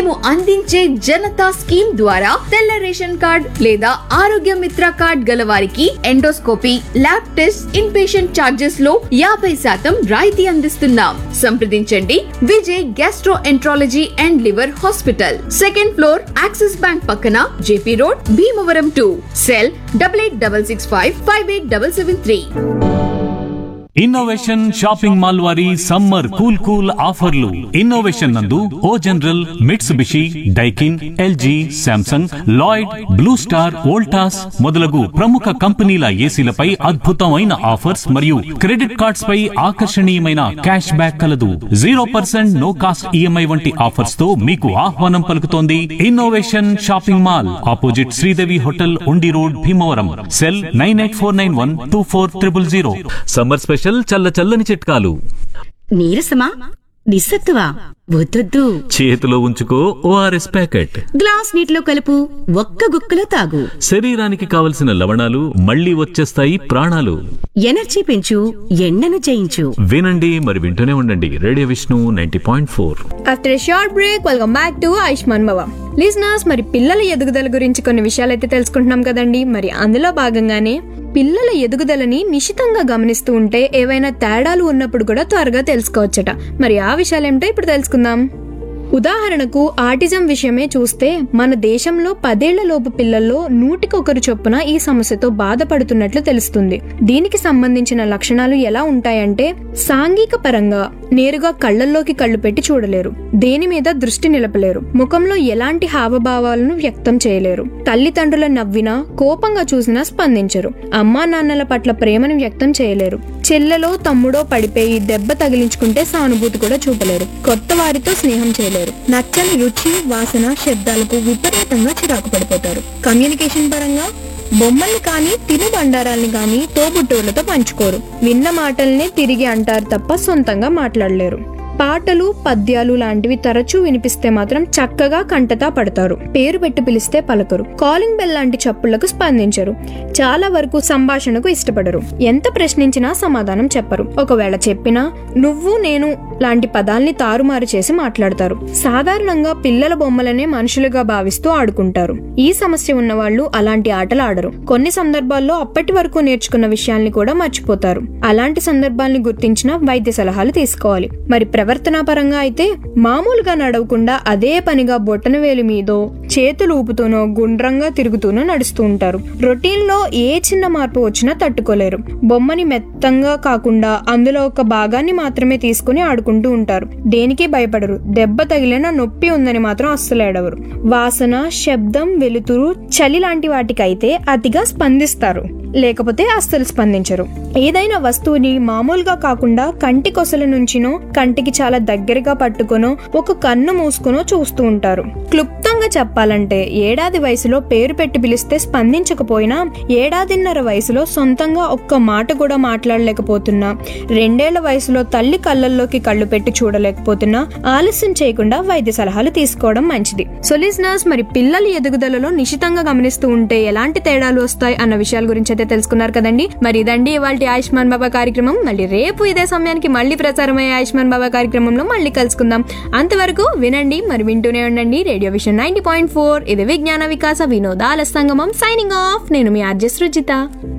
మేము అందించే జనతా స్కీమ్ ద్వారా తెల్ల రేషన్ కార్డ్ లేదా ఆరోగ్య మిత్ర కార్డ్ గల వారికి endoscopy lab test in patient charges లో యాభై శాతం రాయితీ అందిస్తున్నాం సంప్రదించండి Vijay gastroenterology and liver hospital second floor Axis bank పక్కన JP road Bhimavaram two cell double eight double six five five eight double seven three Innovation shopping mall వారి summer cool cool ఆఫర్లు Innovation నందు O General Mitsubishi Daikin LG Samsung Lloyd Blue Star Voltas మొదలగు ప్రముఖ కంపెనీల ఏసీలపై అద్భుతమైన offers మరియు credit cards పై ఆకర్షణీయమైన క్యాష్ బ్యాక్ కలదు zero percent no cost EMI వంటి ఆఫర్స్ తో మీకు ఆహ్వానం పలుకుతోంది Innovation shopping mall opposite Sridevi hotel Undi road Bhimavaram cell nine eight four nine one two four triple zero summer special చల్ల చల్లని చిట్కాలు నీరసమా నిస్సత్తువా వద్దొద్దు చేతిలో ఉంచుకో ఓఆర్ఎస్ ప్యాకెట్ గ్లాస్ నీటిలో కలుపు ఒక్క గుక్కలో తాగు శరీరానికి కావలసిన లవణాలు మళ్ళీ వచ్చేస్తాయి ప్రాణాలు ఎనర్జీ పెంచు ఎండను జయించు వినండి మరి వింటూనే ఉండండి radio Vishnu ninety point four after a short break welcome back to Ayushman Bhava listeners మరి పిల్లల ఎదుగుదల గురించి కొన్ని విషయాలు అయితే తెలుసుకుంటున్నాం కదండి మరి అందులో భాగంగానే పిల్లల ఎదుగుదలని నిశితంగా గమనిస్తూ ఉంటే ఏవైనా తేడాలు ఉన్నప్పుడు కూడా త్వరగా తెలుసుకోవచ్చట మరి ఆ విషయాలేమిటో ఇప్పుడు తెలుసుకుందాం ఉదాహరణకు ఆటిజం విషయమే చూస్తే మన దేశంలో పదేళ్ల లోపు పిల్లల్లో నూటికొకరు చొప్పున ఈ సమస్యతో బాధపడుతున్నట్లు తెలుస్తుంది దీనికి సంబంధించిన లక్షణాలు ఎలా ఉంటాయంటే సాంఘిక పరంగా నేరుగా కళ్ళల్లోకి కళ్ళు పెట్టి చూడలేరు దేని మీద దృష్టి నిలపలేరు ముఖంలో ఎలాంటి హావభావాలను వ్యక్తం చేయలేరు తల్లిదండ్రుల నవ్వినా కోపంగా చూసినా స్పందించరు అమ్మా నాన్నల పట్ల ప్రేమను వ్యక్తం చేయలేరు చెల్లెలో తమ్ముడో పడిపోయి దెబ్బ తగిలించుకుంటే సానుభూతి కూడా చూపలేరు కొత్త వారితో స్నేహం చేయలేరు నచ్చని రుచి వాసన శబ్దాలకు విపరీతంగా చిరాకు పడిపోతారు కమ్యూనికేషన్ పరంగా బొమ్మల్ని కానీ తిను బండారాల్ని కానీ తోబుట్టువులతో పంచుకోరు విన్న మాటల్ని తిరిగి అంటారు తప్ప సొంతంగా మాట్లాడలేరు పాటలు పద్యాలు లాంటివి తరచూ వినిపిస్తే మాత్రం చక్కగా కంటతా పడతారు పేరు పెట్టి పిలిస్తే పలకరు కాలింగ్ బెల్ లాంటి చప్పుళ్లకు స్పందించరు చాలా వరకు సంభాషణకు ఇష్టపడరు ఎంత ప్రశ్నించినా సమాధానం చెప్పరు ఒకవేళ చెప్పినా నువ్వు నేను లాంటి పదాల్ని తారుమారు చేసి మాట్లాడతారు సాధారణంగా పిల్లల బొమ్మలనే మనుషులుగా భావిస్తూ ఆడుకుంటారు ఈ సమస్య ఉన్న వాళ్ళు అలాంటి ఆటలు ఆడరు కొన్ని సందర్భాల్లో అప్పటి వరకు నేర్చుకున్న విషయాల్ని కూడా మర్చిపోతారు అలాంటి సందర్భాల్ని గుర్తించిన వైద్య సలహాలు తీసుకోవాలి మరి ప్రవర్తనా పరంగా అయితే మామూలుగా నడవకుండా అదే పనిగా బొట్టన వేలి మీదో చేతులు ఊపుతూనో గుండ్రంగా తిరుగుతూనో నడుస్తూ ఉంటారు రొటీన్ లో ఏ చిన్న మార్పు వచ్చినా తట్టుకోలేరు బొమ్మని మెత్తంగా కాకుండా అందులో ఒక భాగాన్ని మాత్రమే తీసుకుని ఆడుకుంటూ ఉంటారు దేనికి భయపడరు దెబ్బ తగిలిన నొప్పి ఉందని మాత్రం అస్సలు ఏడవరు వాసన శబ్దం వెలుతురు చలి లాంటి వాటికైతే అతిగా స్పందిస్తారు లేకపోతే అస్సలు స్పందించరు ఏదైనా వస్తువుని మామూలుగా కాకుండా కంటి కొసల నుంచినో కంటికి చాలా దగ్గరగా పట్టుకొనో ఒక కన్ను మూసుకునో చూస్తూ ఉంటారు క్లుప్తంగా చెప్పాలంటే ఏడాది వయసులో పేరు పెట్టి పిలిస్తే స్పందించకపోయినా ఏడాదిన్నర వయసులో సొంతంగా ఒక్క మాట కూడా మాట్లాడలేకపోతున్నా రెండేళ్ల వయసులో తల్లి కళ్ళల్లోకి కళ్ళు పెట్టి చూడలేకపోతున్నా ఆలస్యం చేయకుండా వైద్య సలహాలు తీసుకోవడం మంచిది సో లిజనర్స్ మరి పిల్లల ఎదుగుదలలో నిశితంగా గమనిస్తూ ఉంటే ఎలాంటి తేడాలు వస్తాయి అన్న విషయాల గురించి అయితే తెలుసుకున్నారు కదండి మరి ఇదండి ఇవాళ ఆయుష్మాన్ బాబా కార్యక్రమం మళ్ళీ రేపు ఇదే సమయానికి మళ్ళీ ప్రసారమయ్యే ఆయుష్మాన్ బాబా కార్యక్రమంలో మళ్ళీ కలుసుకుందాం అంతవరకు వినండి మరి వింటూనే ఉండండి radio Vishnu ninety point four ఇది విజ్ఞాన వికాస వినోదాల సంగమం సైనింగ్ ఆఫ్ నేను మీ ఆర్జెస్ రుచిత